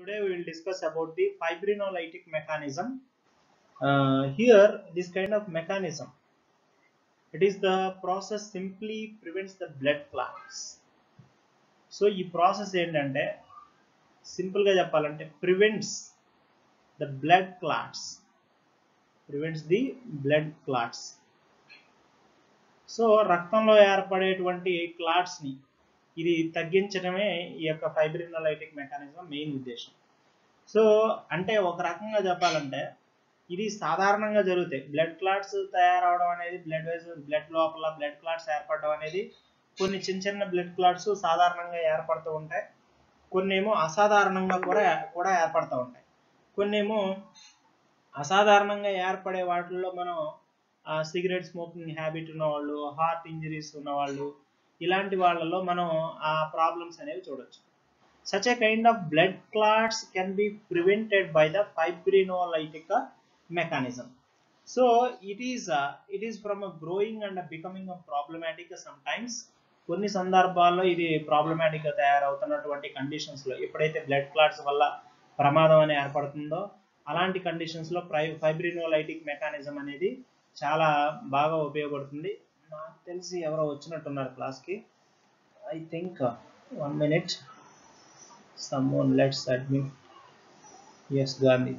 Today we will discuss about the fibrinolytic mechanism. Uh, here, this kind of mechanism, it is the process simply prevents the blood clots. సో ఈ process ఏంటంటే సింపుల్గా చెప్పాలంటే prevents the blood clots prevents the blood clots so రక్తంలో ఏర్పడేటువంటి క్లాట్స్ని ఇది తగ్గించడమే ఈ యొక్క ఫైబ్రినోలైటిక్ మెకానిజం మెయిన్ ఉద్దేశం సో అంటే ఒక రకంగా చెప్పాలంటే ఇది సాధారణంగా జరుగుతాయి బ్లడ్ క్లాట్స్ తయారవడం అనేది బ్లడ్ బ్లడ్ లోపల బ్లడ్ క్లాట్స్ ఏర్పడడం అనేది కొన్ని చిన్న చిన్న బ్లడ్ క్లాట్స్ సాధారణంగా ఏర్పడుతూ ఉంటాయి కొన్ని ఏమో అసాధారణంగా కూడా కూడా ఏర్పడుతూ ఉంటాయి కొన్ని ఏమో అసాధారణంగా ఏర్పడే వాటిల్లో మనం సిగరెట్ స్మోకింగ్ హ్యాబిట్ ఉన్నవాళ్ళు హార్ట్ ఇంజరీస్ ఉన్నవాళ్ళు ఇలాంటి వాళ్ళలో మనం ఆ ప్రాబ్లమ్స్ అనేవి చూడొచ్చు such a kind of blood clots can be prevented by the fibrinolytic mechanism so it is it is from growing and becoming problematic sometimes కొన్ని సందర్భాల్లో ఇది ప్రాబ్లమాటిక్గా తయారవుతున్నటువంటి కండిషన్స్లో ఎప్పుడైతే బ్లడ్ క్లాట్స్ వల్ల ప్రమాదం అని ఏర్పడుతుందో అలాంటి కండిషన్స్లో ప్రై ఫైబ్రినోలైటిక్ మెకానిజం అనేది చాలా బాగా ఉపయోగపడుతుంది నాకు తెలిసి ఎవరో వచ్చినట్టున్నారు క్లాస్కి I think one minute someone let's admit S Gandhi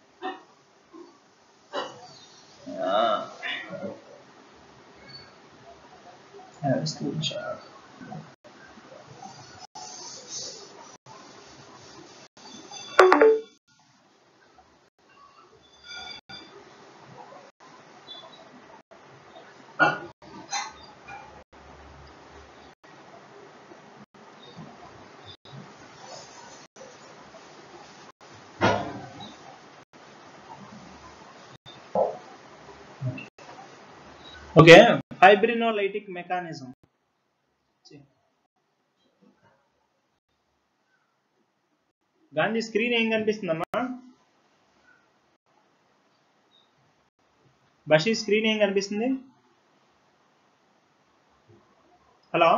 have a screenshot. Okay, fibrinolytic mechanism. Gandhi screen ఏం కనిపిస్తుందమ్మా బషీ స్క్రీన్ ఏం కనిపిస్తుంది hello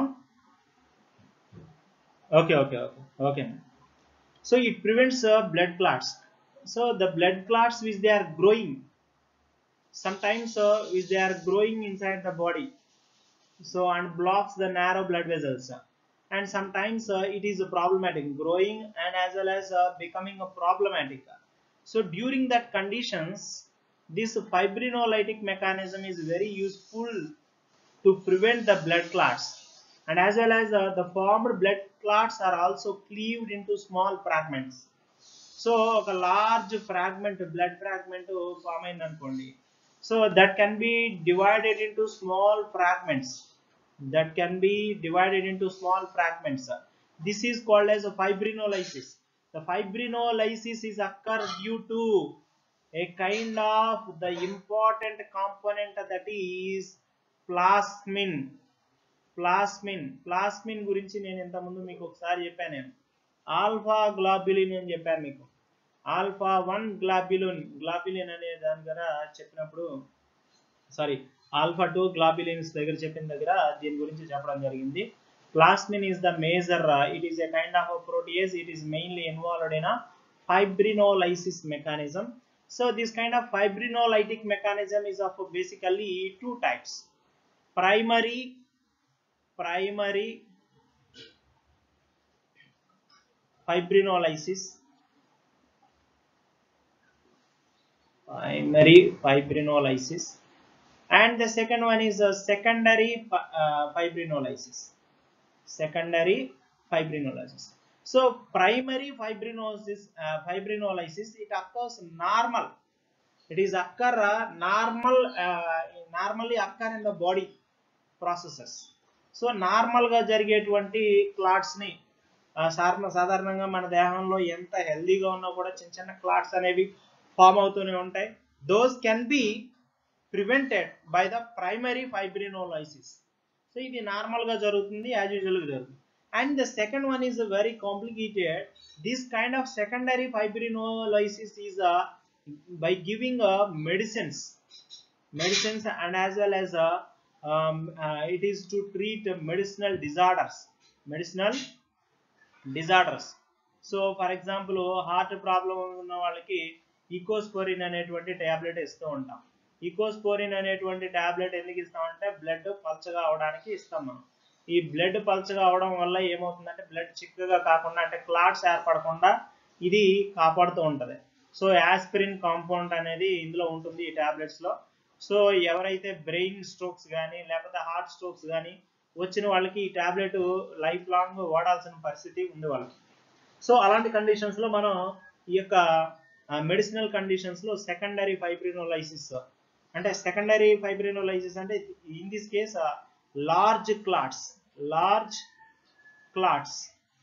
okay okay okay okay so it prevents blood clots so the blood clots which they are growing sometimes uh, which they are growing inside the body so and blocks the narrow blood vessels and sometimes uh, it is problematic growing and as well as uh, becoming a problematic so during that conditions this fibrinolytic mechanism is very useful to prevent the blood clots and as well as the formed blood clots are also cleaved into small fragments so a large fragment blood fragment form అయింది అనుకోండి so that can be divided into small fragments that can be divided into small fragments this is called as a fibrinolysis the fibrinolysis is occur due to a kind of the important component that is plasmin plasmin plasmin గురించి నేను ఇంతకుముందు మీకు ఒకసారి చెప్పాను నేను alpha గ్లాబులిన్ అని చెప్పాను మీకు ఆల్ఫా వన్ గ్లాబిలిన్ గ్లాబిలిన్ అనే దాని దగ్గర చెప్పినప్పుడు సారీ ఆల్ఫా టూ గ్లాబిలిన్స్ దగ్గర చెప్పిన దగ్గర దీని గురించి చెప్పడం జరిగింది plasmin is the major it is a kind of protease it is mainly involved in fibrinolysis mechanism so this kind of fibrinolytic mechanism is of basically two types primary primary fibrinolysis primary fibrinolysis and the second one is a secondary uh, fibrinolysis secondary fibrinolysis so primary fibrinolysis uh, fibrinolysis it occurs normal it is occur uh, normal normally occur in the body processes so నార్మల్గా జరిగేటువంటి క్లాట్స్ని సాధారణంగా మన దేహంలో ఎంత హెల్దీగా ఉన్నా కూడా చిన్న చిన్న క్లాట్స్ అనేవి ఫామ్ అవుతూనే ఉంటాయి those can be prevented by the primary fibrinolysis so ఇది నార్మల్గా జరుగుతుంది యాజ్ యూజువల్గా జరుగుతుంది and the second one is very complicated this kind of secondary fibrinolysis is by giving medicines medicines and as well as um, uh, it is to treat medicinal disorders medicinal disorders so for example heart problem ఉన్న వాళ్ళకి ఈకోస్పోరిన్ అనేటువంటి tablet ఇస్తూ ఉంటాం ఈకోస్పోరిన్ అనేటువంటి tablet ఎందుకు ఇస్తామంటే blood పల్చగా అవడానికి ఇస్తాం మనం ఈ బ్లడ్ పల్చగా అవడం వల్ల ఏమవుతుందంటే బ్లడ్ చిక్కగా కాకుండా అంటే క్లాట్స్ ఏర్పడకుండా ఇది కాపాడుతూ ఉంటుంది సో యాస్పిరిన్ కాంపౌండ్ అనేది ఇందులో ఉంటుంది ఈ tablets లో సో ఎవరైతే బ్రెయిన్ స్ట్రోక్స్ కానీ లేకపోతే హార్ట్ స్ట్రోక్స్ కానీ వచ్చిన వాళ్ళకి ఈ టాబ్లెట్ లైఫ్ లాంగ్ వాడాల్సిన పరిస్థితి ఉంది వాళ్ళకి సో అలాంటి కండిషన్స్ లో మనం ఈ యొక్క మెడిసినల్ కండిషన్స్ లో సెకండరీ ఫైబ్రినోలైసిస్ అంటే సెకండరీ ఫైబ్రినోలైసిస్ అంటే in this case large clots large clots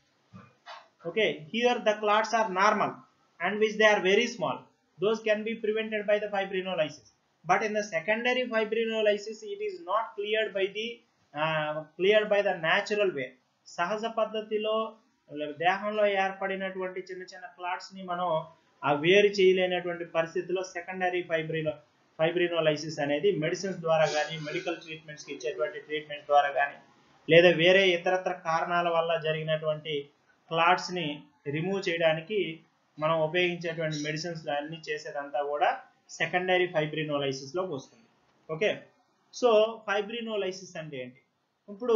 okay here the clots are normal and which they are very small those can be prevented by the fibrinolysis but in the secondary fibrinolysis it is not cleared by the uh, cleared by the natural way సహజ పద్ధతిలో దేహంలో ఏర్పడినటువంటి చిన్న చిన్న clots ని మనం ఆ వేరు చేయలేనటువంటి పరిస్థితిలో సెకండరీ ఫైబ్రినో ఫైబ్రినోలైసిస్ అనేది మెడిసిన్స్ ద్వారా కానీ మెడికల్ ట్రీట్మెంట్స్ కి ఇచ్చేటువంటి ట్రీట్మెంట్ ద్వారా కానీ లేదా వేరే ఇతరత్ర కారణాల వల్ల జరిగినటువంటి క్లాట్స్ ని రిమూవ్ చేయడానికి మనం ఉపయోగించేటువంటి మెడిసిన్స్ అన్ని చేసేదంతా కూడా సెకండరీ ఫైబ్రినోలైసిస్ లోకి వస్తుంది ఓకే సో ఫైబ్రినోలైసిస్ అంటే ఏంటి ఇప్పుడు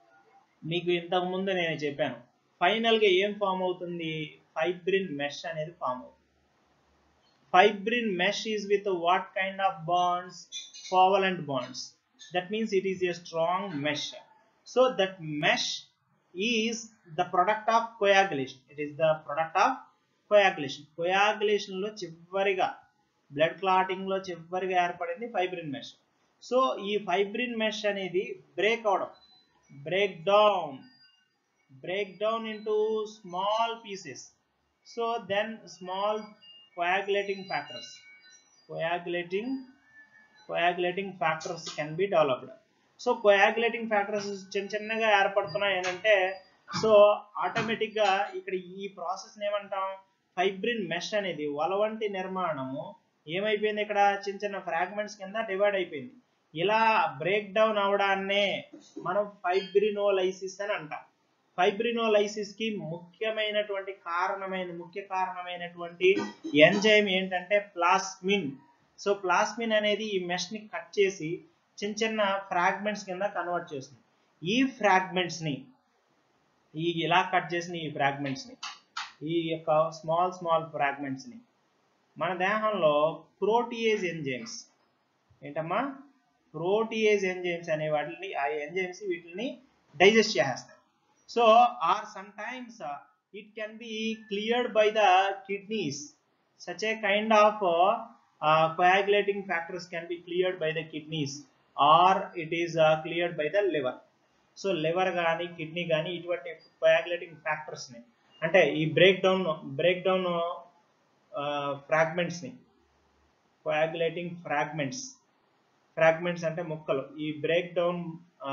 మీకు ఇంతకు ముందు నేను చెప్పాను ఫైనల్ గా ఏం ఫామ్ అవుతుంది ఫైబ్రిన్ మెష్ అనేది ఫామ్ అవుతుంది fibrin mesh is with what kind of bonds covalent bonds that means it is a strong mesh so that mesh is the product of coagulation it is the product of coagulation coagulation లో చివరిగా blood clotting లో చివరిగా ఏర్పడింది fibrin mesh so ఈ fibrin mesh అనేది break అవడం break down break down into small pieces so then small coagulating factors coagulating coagulating factors can be developed so coagulating factors చిన్న చిన్నగా ఏర్పడుతున్నాయి ఏంటంటే సో ఆటోమేటిక్ గా ఇక్కడ ఈ ప్రాసెస్ ఏమంటాం ఫైబ్రిన్ మెష్ అనేది వలవంటి నిర్మాణము ఏమైపోయింది ఇక్కడ చిన్న చిన్న ఫ్రాగ్మెంట్స్ కింద డివైడ్ అయిపోయింది ఇలా బ్రేక్ డౌన్ అవడాన్నే మనం ఫైబ్రినోలైసిస్ అని అంటాం ఫైబ్రినోలైసిస్ కి ముఖ్యమైనటువంటి కారణమైన ముఖ్య కారణమైనటువంటి ఎంజైమ్ ఏంటంటే ప్లాస్మిన్ సో ప్లాస్మిన్ అనేది ఈ మెష్ ని కట్ చేసి చిన్న చిన్న ఫ్రాగ్మెంట్స్ కింద కన్వర్ట్ చేస్తుంది ఈ ఫ్రాగ్మెంట్స్ ని ఈ ఇలా కట్ చేసిన ఈ ఫ్రాగ్మెంట్స్ ని ఈ యొక్క స్మాల్ స్మాల్ ఫ్రాగ్మెంట్స్ ని మన దేహంలో ప్రోటీయేజ్ ఎంజైమ్స్ ఏంటమ్మా ప్రోటీయేజ్ ఎంజైమ్స్ అనే వాటిని ఆ ఎంజైమ్స్ వీటిని డైజెస్ట్ చేసేస్తాయి so or sometimes it can be cleared by the kidneys such a kind of uh, uh, coagulating factors can be cleared by the kidneys or it is uh, cleared by the liver so liver కానీ kidney కానీ ఇటువంటి coagulating ఫ్యాక్టర్స్ని అంటే ఈ break down break down ఫ్రాగ్మెంట్స్ని coagulating fragments fragments అంటే ముక్కలు ఈ బ్రేక్ డౌన్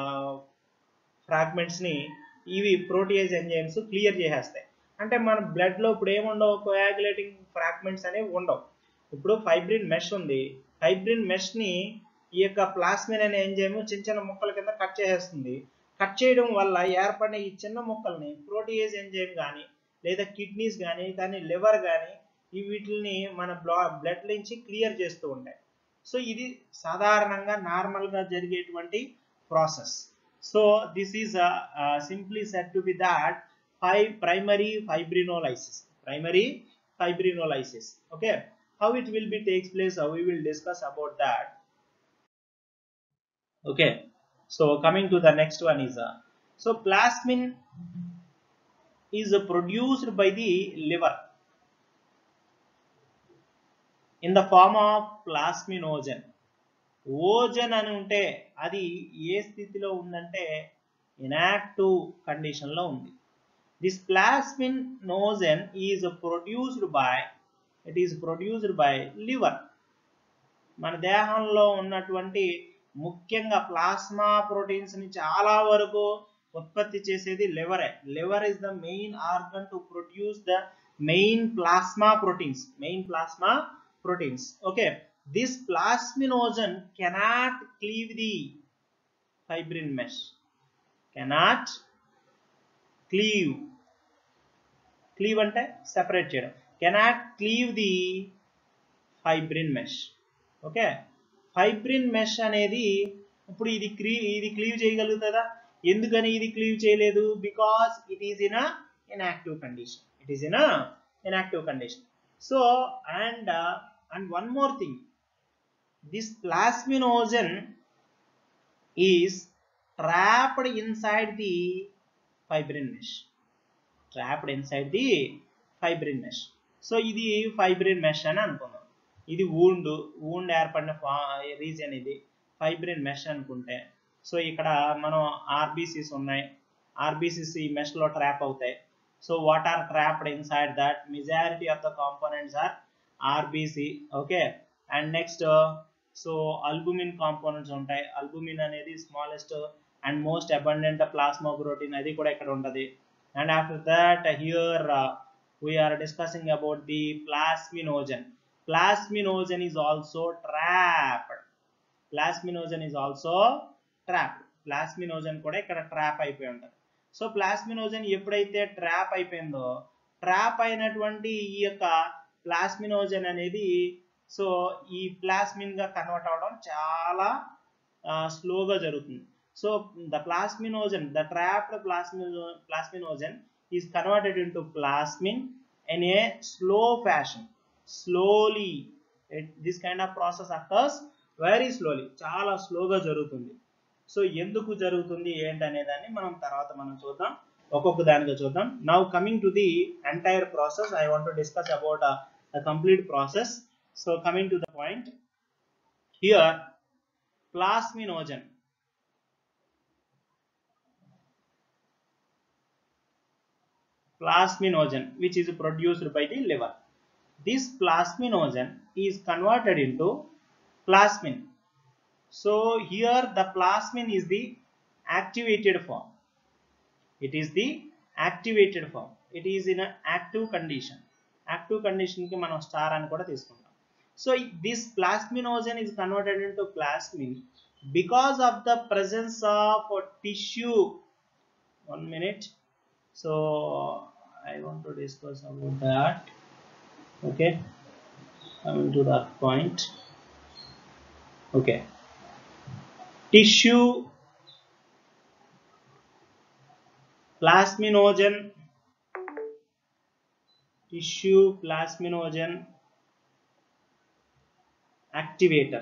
ఫ్రాగ్మెంట్స్ని ఇవి ప్రోటీయేజ్ ఎంజైమ్స్ క్లియర్ చేసేస్తాయి అంటే మన బ్లడ్లో ఇప్పుడు ఏముండవు కోయాగులేటింగ్ ఫ్రాగ్మెంట్స్ అనేవి ఉండవు ఇప్పుడు ఫైబ్రిన్ మెష్ ఉంది ఫైబ్రిన్ మెష్ని ఈ యొక్క ప్లాస్మిన్ అనే ఎంజైమ్ చిన్న చిన్న ముక్కల కింద కట్ చేసేస్తుంది కట్ చేయడం వల్ల ఏర్పడిన ఈ చిన్న ముక్కల్ని ప్రోటీయేజ్ ఎంజైమ్ కానీ లేదా కిడ్నీస్ కానీ దాని లివర్ కానీ ఈ వీటిని మన బ్లా బ్లడ్ నుంచి క్లియర్ చేస్తూ ఉంటాయి సో ఇది సాధారణంగా నార్మల్గా జరిగేటువంటి process so this is simply set to be that five primary fibrinolysis primary fibrinolysis okay how it will be takes place how we will discuss about that okay so coming to the next one is uh, so plasmin is uh, produced by the liver in the form of plasminogen ఓజన్ అని ఉంటే అది ఏ స్థితిలో ఉందంటే inactive కండిషన్లో ఉంది this plasminogen is produced by it is produced by liver మన దేహంలో ఉన్నటువంటి ముఖ్యంగా ప్లాస్మా ప్రోటీన్స్ ని చాలా వరకు ఉత్పత్తి చేసేది లివరే liver is the main organ to produce the main plasma proteins main plasma proteins okay this plasminogen cannot cleave the fibrin mesh cannot cleave cleave అంటే సెపరేట్ చేయడం cannot cleave the fibrin mesh okay fibrin mesh అనేది ఇప్పుడు ఇది క్రీ ఇది cleave చేయగలుగుతుందా ఎందుకని ఇది cleave చేయలేదు because it is in inactive condition it is in inactive condition so and and one more thing this plasminogen is trapped inside the fibrin mesh trapped inside the fibrin mesh so ఇది fibrin mesh అని అనుకుందాం ఇది wound wound ఏర్పడిన region ఇది fibrin mesh అనుకుంటే so ఇక్కడ మనం RBCs ఉన్నాయి ఆర్బీసీస్ ఈ మెష్ లో ట్రాప్ అవుతాయి so what are trapped inside that majority of the components are RBC okay and next so albumin components ఉంటాయి అల్బుమిన్ అనేది smallest and most abundant plasma protein అది కూడా ఇక్కడ ఉంటుంది and after that here we're discussing about the plasminogen plasminogen is also trapped plasminogen is also trapped plasminogen కూడా ఇక్కడ trap అయిపోయి ఉంటుంది సో ప్లాస్మినోజన్ ఎప్పుడైతే ట్రాప్ అయిపోయిందో ట్రాప్ అయినటువంటి ఈ యొక్క ప్లాస్మినోజన్ అనేది సో ఈ ప్లాస్మిన్ గా కన్వర్ట్ అవడం చాలా స్లోగా జరుగుతుంది so the plasminogen the trapped plasmino plasminogen is converted into plasmin in a slow fashion slowly this kind of process occurs very slowly చాలా స్లోగా జరుగుతుంది సో ఎందుకు జరుగుతుంది ఏంటనే దాన్ని మనం తర్వాత మనం చూద్దాం ఒక్కొక్క దానిగా చూద్దాం now coming to the entire process I want to discuss about the complete process so coming to the point here plasminogen plasminogen which is produced by the liver. This plasminogen is converted into plasmin. So here the plasmin is the activated form. It is the activated form. It is in an active condition. Active condition కి మనం star అని కూడా తీసుకుంటాం so this plasminogen is converted into plasmin because of the presence of tissue one minute so i want to discuss about that okay coming to that point okay tissue plasminogen tissue plasminogen activator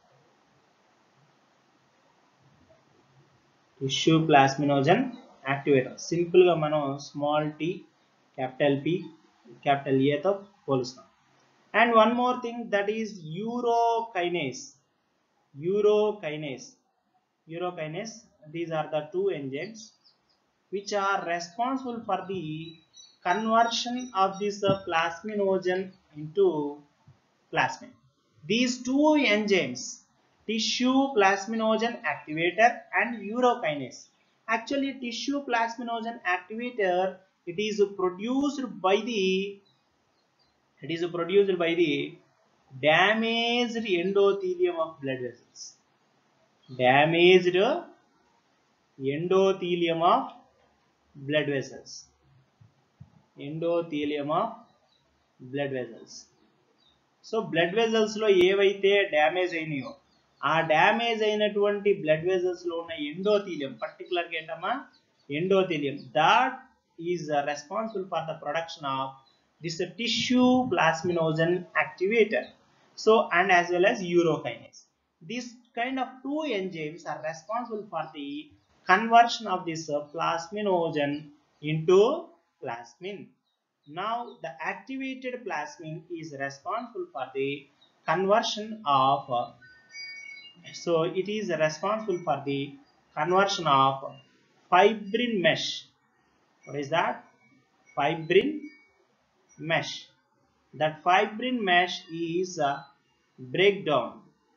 tissue plasminogen activator సింపుల్గా మనం small T capital P capital ఏతో పోలుస్తాం and one more thing that is urokinase urokinase urokinase these are the two enzymes which are responsible for the conversion of this plasminogen into plasmin these two enzymes tissue plasminogen activator and urokinase actually tissue plasminogen activator it is produced by the it is produced by the damaged endothelium of blood vessels damaged endothelium of blood vessels endothelium of blood vessels so blood vessels లో ఏవైతే damage అయినాయో ఆ damage అయినటువంటి blood vessels లో ఉన్న endothelium particular గా ఏంటమ్మా endothelium that is responsible for the production of this tissue plasminogen activator so and as well as urokinase this kind of two enzymes are responsible for the conversion of this plasminogen into plasmin now the activated plasmin is responsible for the conversion of uh, so it is responsible for the conversion of fibrin mesh what is that fibrin mesh that fibrin mesh is uh, breakdown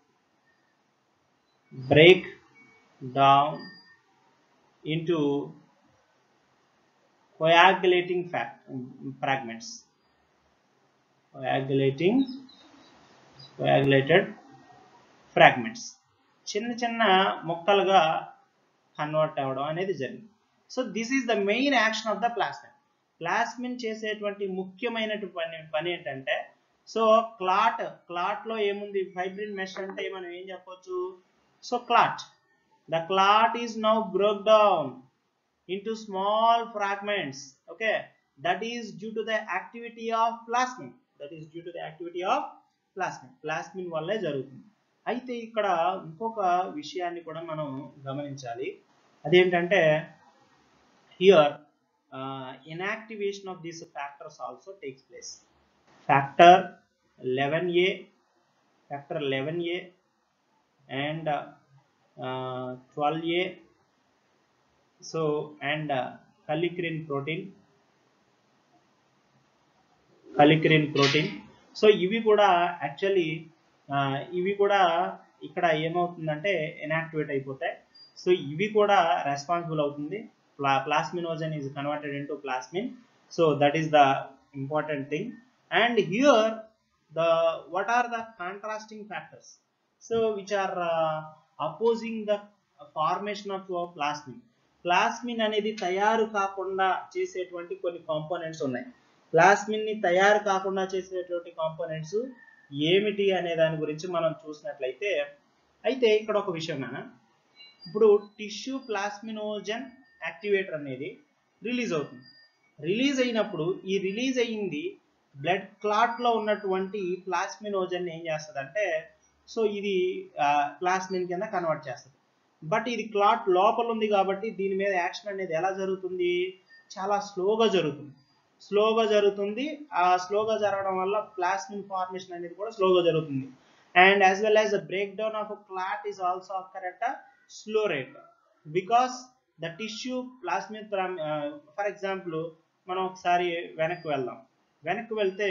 break down into coagulating fact, fragments coagulating coagulated fragments చిన్న చిన్న ముక్కలుగా convert అవ్వడం అనేది జరిగింది so this is the main action of the plasmin plasmin చేసేటువంటి ముఖ్యమైనటువంటి పని పని ఏంటంటే సో క్లాట్ క్లాట్ లో ఏముంది ఫైబ్రిన్ మెష్ అంటే మనం ఏం చెప్పొచ్చు so clot the clot is now broke down into small fragments okay that is due to the activity of plasmin that is due to the activity of plasmin plasmin వల్లే జరుగుతుంది అయితే ఇక్కడ ఇంకొక విషయాన్ని కూడా మనం గమనించాలి అదేంటంటే here inactivation of these factors also takes place factor eleven A factor eleven A and twelve A so and uh, kallikrein protein kallikrein protein so ఇవి కూడా యాక్చువల్లీ ఇవి కూడా ఇక్కడ ఏమవుతుందంటే ఇనాక్టివేట్ అయిపోతాయి సో ఇవి కూడా రెస్పాన్సిబుల్ అవుతుంది ప్లా plasminogen is converted into plasmin so that is the important thing and here the what are the contrasting factors so which are uh, opposing the formation of uh, plasmin plasmin అనేది తయారు కాకుండా చేసేటువంటి కొన్ని components ఉన్నాయి plasmin ని తయారు కాకుండా చేసేటువంటి కాంపోనెంట్స్ ఏమిటి అనే దాని గురించి మనం చూసినట్లయితే అయితే ఇక్కడ ఒక విషయం నాన్న ఇప్పుడు టిష్యూ ప్లాస్మినోజన్ యాక్టివేటర్ అనేది రిలీజ్ అవుతుంది రిలీజ్ అయినప్పుడు ఈ రిలీజ్ అయ్యింది బ్లడ్ క్లాట్ లో ఉన్నటువంటి ప్లాస్మినోజన్ ఏం చేస్తుంది అంటే సో ఇది ప్లాస్మిన్ కింద కన్వర్ట్ చేస్తుంది బట్ ఇది క్లాట్ లోపల ఉంది కాబట్టి దీని మీద యాక్షన్ అనేది ఎలా జరుగుతుంది చాలా స్లోగా జరుగుతుంది స్లోగా జరుగుతుంది ఆ స్లోగా జరగడం వల్ల ప్లాస్మిన్ ఫార్మేషన్ అనేది కూడా స్లోగా జరుగుతుంది and as well as the break down of clot is also occur at slow rate because the tissue plasmin for example మనం ఒకసారి వెనక్కి వెళ్దాం వెనక్కి వెళ్తే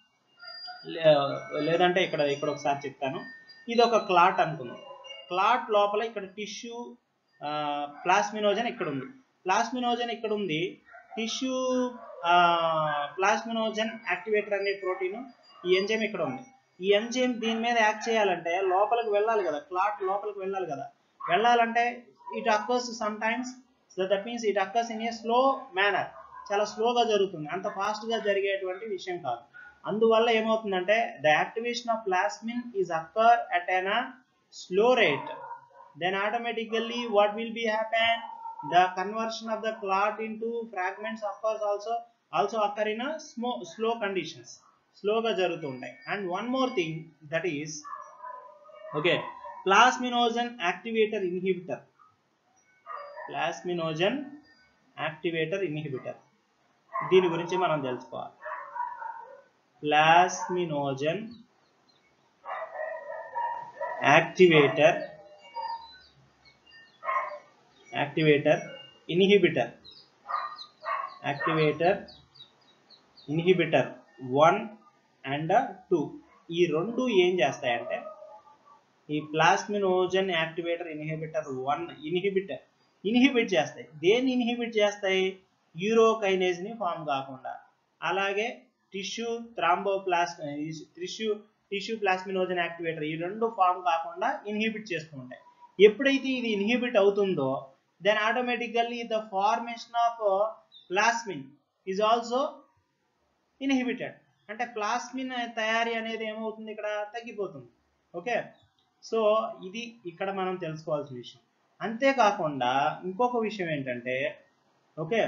లేదంటే ఇక్కడ ఇక్కడ ఒకసారి చెప్తాను ఇది ఒక క్లాట్ అనుకుందాం క్లాట్ లోపల ఇక్కడ టిష్యూ ప్లాస్మినోజన్ ఇక్కడ ఉంది ప్లాస్మినోజన్ ఇక్కడ ఉంది టిష్యూ ప్లాస్మినోజన్ యాక్టివేటర్ అనే ప్రోటీన్ ఈ ఎంజైమ్ ఇక్కడ ఉంది ఈ ఎంజైమ్ దీని మీద యాక్ట్ చేయాలంటే లోపలికి వెళ్ళాలి కదా క్లాట్ లోపలికి వెళ్ళాలి కదా వెళ్ళాలంటే it occurs sometimes so that means it occurs in a slow manner చాలా స్లోగా జరుగుతుంది అంత ఫాస్ట్ గా జరిగేటువంటి విషయం కాదు అందువల్ల ఏమవుతుందంటే the activation of plasmin is occur at an slow rate then automatically what will be happen the conversion of the clot into fragments of course also also occur in a slow, slow conditions స్లోగా జరుగుతుంటాయి and one more thing that is okay plasminogen activator inhibitor plasminogen activator inhibitor దీని గురించి మనం తెలుసుకోవాలి plasminogen activator activator inhibitor activator inhibitor 1 and two ఈ రెండు ఏం చేస్తాయంటే ఈ plasminogen activator inhibitor one inhibitor inhibit చేస్తాయి దేన్ని ఇన్హిబిట్ చేస్తాయి యూరోకైనేజ్ ని ఫామ్ కాకుండా అలాగే tissue thromboplas tissue tissue plasminogen activator ఈ రెండు ఫామ్ కాకుండా ఇన్హిబిట్ చేస్తూ ఉంటాయి ఎప్పుడైతే ఇది ఇన్హిబిట్ అవుతుందో then automatically the formation of plasmin is also inhibited అంటే ప్లాస్మిన్ తయారీ అనేది ఏమవుతుంది ఇక్కడ తగ్గిపోతుంది ఓకే సో ఇది ఇక్కడ మనం తెలుసుకోవాల్సిన విషయం అంతేకాకుండా ఇంకొక విషయం ఏంటంటే okay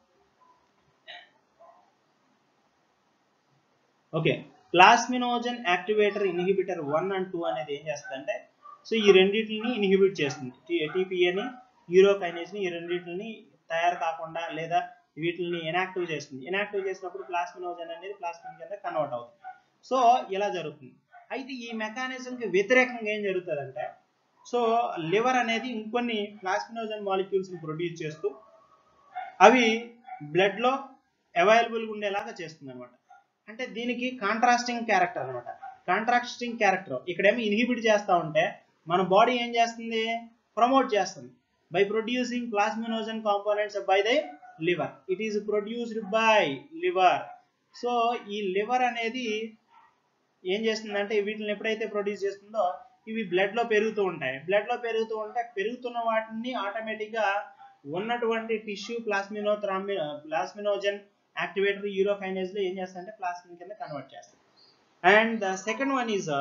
okay plasminogen activator inhibitor one and two అనేది ఏం చేస్తుందంటే సో ఈ రెండింటిని ఇన్హిబిట్ చేస్తుంది టీపీఏని యూరోకైనేస్ని ఈ రెండింటిని తయారు కాకుండా లేదా వీటిని ఇనాక్టివ్ చేస్తుంది ఇనాక్టివ్ చేసినప్పుడు ప్లాస్మినోజన్ అనేది ప్లాస్మిన్ కింద కన్వర్ట్ అవుతుంది సో ఇలా జరుగుతుంది అయితే ఈ మెకానిజంకి వ్యతిరేకంగా ఏం జరుగుతుందంటే సో లివర్ అనేది ఇంకొన్ని ప్లాస్మినోజన్ మాలిక్యూల్స్ని ప్రొడ్యూస్ చేస్తూ అవి బ్లడ్లో అవైలబుల్గా ఉండేలాగా చేస్తుంది అనమాట అంటే దీనికి కాంట్రాస్టింగ్ క్యారెక్టర్ అనమాట కాంట్రాస్టింగ్ క్యారెక్టర్ ఇక్కడేమో ఇన్హిబిట్ చేస్తూ ఉంటే మన బాడీ ఏం చేస్తుంది ప్రమోట్ చేస్తుంది by producing plasminogen components by the liver it is produced by liver so ఈ లివర్ అనేది ఏం చేస్తుందంటే వీటిని ఎప్పుడైతే ప్రొడ్యూస్ చేస్తుందో ఇవి బ్లడ్ లో పెరుగుతూ ఉంటాయి బ్లడ్ లో పెరుగుతూ ఉంటే పెరుగుతున్న వాటిని ఆటోమేటిక్ గా ఉన్నటువంటి tissue plasmino plasminogen activator urokinase లో ఏం చేస్తాయంటే ప్లాస్మిన్ కింద కన్వర్ట్ చేస్తాయి and the second one is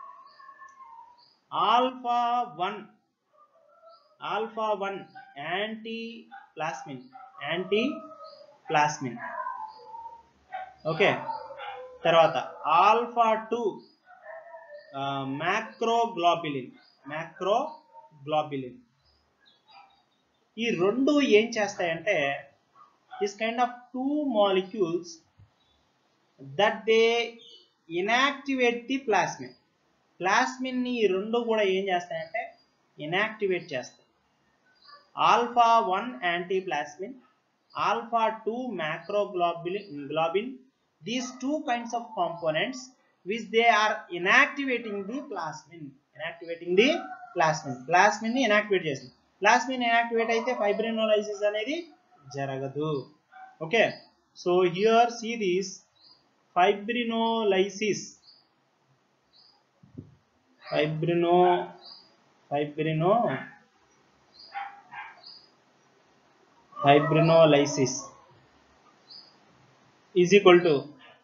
alpha one alpha one anti plasmin anti plasmin okay తర్వాత ఆల్ఫా టూ మ్యాక్రోగ్లోబిలిన్ మ్యాక్రోగ్లోబిలిన్ ఈ రెండు ఏం చేస్తాయంటే this kind of two molecules that they inactivate the plasmin plasmin ని ఈ రెండు కూడా ఏం చేస్తాయంటే ఇనాక్టివేట్ చేస్తాయి alpha one anti plasmin alpha two macroglobulin globin these two kinds of components which they are inactivating the plasmin inactivating the plasmin plasmin ని inactivate చేస్తుంది plasmin inactivate అయితే ఫైబ్రినోలైసిస్ అనేది జరగదు okay so here see this fibrinolysis fibrino fibrino fibrinolysis is equal to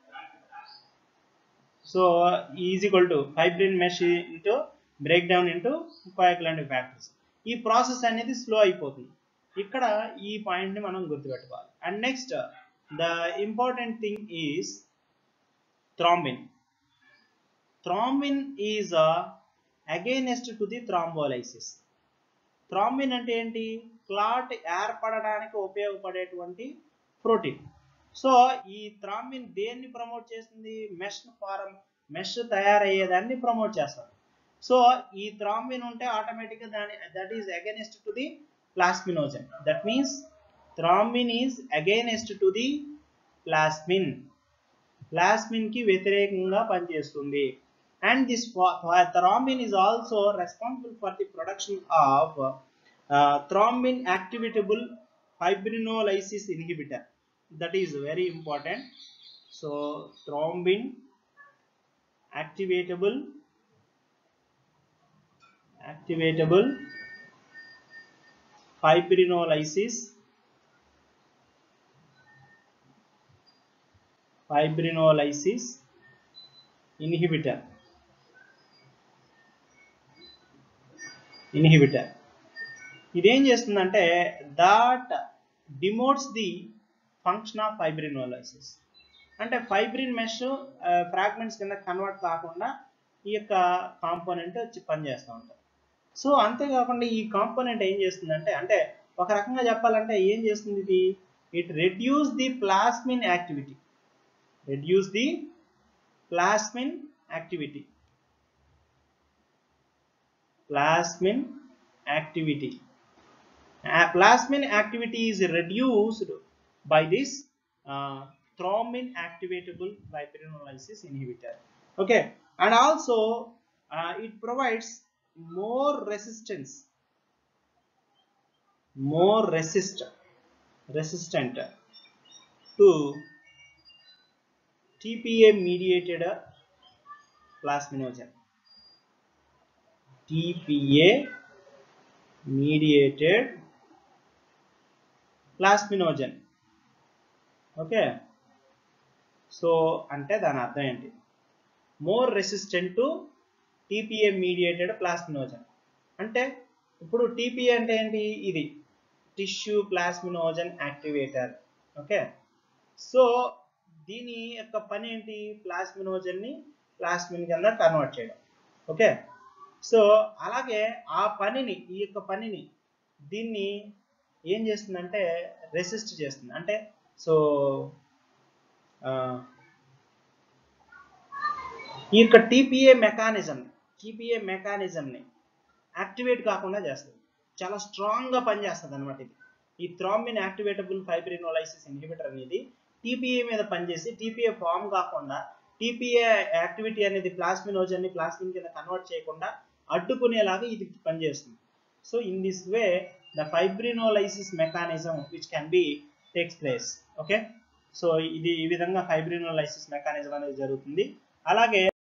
so is equal to fibrin mesh into breakdown into coagulant factors ఈ process అనేది slow అయిపోతుంది ఇక్కడ ఈ పాయింట్ ని మనం గుర్తుపెట్టుకోవాలి and next the important thing is thrombin thrombin is against to the thrombolysis thrombin అంటే ఏంటి క్లాట్ ఏర్పడడానికి ఉపయోగపడేటువంటి ప్రోటీన్ సో ఈ థ్రాంబిన్ దేన్ని ప్రమోట్ చేస్తుంది మెష్ ఫారం మెష్ తయారయ్యేదాన్ని ప్రమోట్ చేస్తుంది సో ఈ థ్రాంబిన్ ఉంటే ఆటోమేటిక్గా దాని that is against to the plasminogen that means thrombin is against to the plasmin plasmin కి వ్యతిరేకంగా పనిచేస్తుంది and this thrombin is also responsible for the production of thrombin activatable fibrinolysis inhibitor that is very important so thrombin activatable activatable fibrinolysis fibrinolysis inhibitor inhibitor ఇదేం చేస్తుందంటే that demotes the function of fibrinolysis అంటే fibrin mesh fragments కింద convert కాకుండా ఈ యొక్క component పనిచేస్తూ ఉంటుంది so అంతేకాకుండా ఈ కాంపోనెంట్ ఏం చేస్తుందంటే అంటే ఒక రకంగా చెప్పాలంటే ఏం చేస్తుంది ఇది it reduce the plasmin activity reduce the plasmin activity plasmin activity plasmin activity is reduced by this uh, thrombin activatable fibrinolysis inhibitor okay and also uh, it provides more resistance more resist resistant to TPA mediated plasminogen TPA mediated plasminogen okay so అంటే దాని అర్థం ఏంటి more resistant to TPA mediated plasminogen అంటే ఇప్పుడు TPA అంటే ఏంటి ఇది tissue plasminogen activator okay so దీని యొక్క పని ఏంటి ప్లాస్మినోజన్ని ప్లాస్మిన్ కింద కన్వర్ట్ చేయడం ఓకే సో అలాగే ఆ పనిని ఈ యొక్క పనిని దీన్ని ఏం చేస్తుందంటే రెసిస్ట్ చేస్తుంది అంటే సో ఈ యొక్క టీపీఏ మెకానిజం టీపీఏ మెకానిజంని యాక్టివేట్ కాకుండా చేస్తుంది చాలా స్ట్రాంగ్గా పనిచేస్తుంది అనమాట ఇది ఈ థ్రాంబిన్ యాక్టివేటబుల్ ఫైబ్రినోలైసిస్ ఇన్హిబిటర్ అనేది టీపీఏ మీద పనిచేసి టీపీఏ ఫామ్ కాకుండా టీపీఏ యాక్టివిటీ అనేది ప్లాస్మినోజన్ని ప్లాస్మిన్ కింద కన్వర్ట్ చేయకుండా అడ్డుకునేలాగా ఇది పనిచేస్తుంది so in this way the fibrinolysis mechanism which can be takes place okay so ఇది ఈ విధంగా ఫైబ్రినోలైసిస్ మెకానిజం అనేది జరుగుతుంది అలాగే